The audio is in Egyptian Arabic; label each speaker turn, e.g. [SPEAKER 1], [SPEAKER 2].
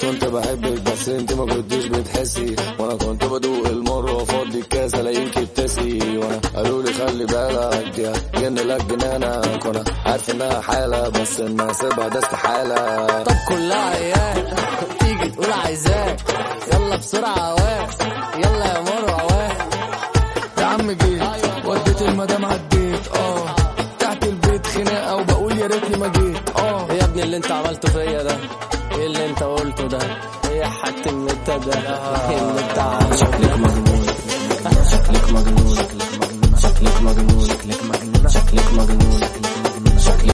[SPEAKER 1] كنت بحبك بس انت ما كنتش بتحسي وانا كنت بدوق المر وافضي الكاس الاقيك بتسي وانا قالوا لي خلي بالك يا جن لك جنانك وانا عارف انها حاله بس ان اسيبها ده استحاله
[SPEAKER 2] طب كلها عيال تيجي تقول عايزاك يلا بسرعة عواك يلا يا مر عواك
[SPEAKER 1] يا عم جيت وديت المدام عديت اه تحت البيت خناقه وبقول يا ريتني ما جيت اه
[SPEAKER 2] ايه يا ابني اللي انت عملته فيا ده ايه اللي انت قلته ده ايه يا حاج النت ده ايه اللي انت عملته
[SPEAKER 1] شكلك مجنون شكلك مجنون شكلك مجنون شكلك مجنون شكلك مجنون شكلك مجنون شكلك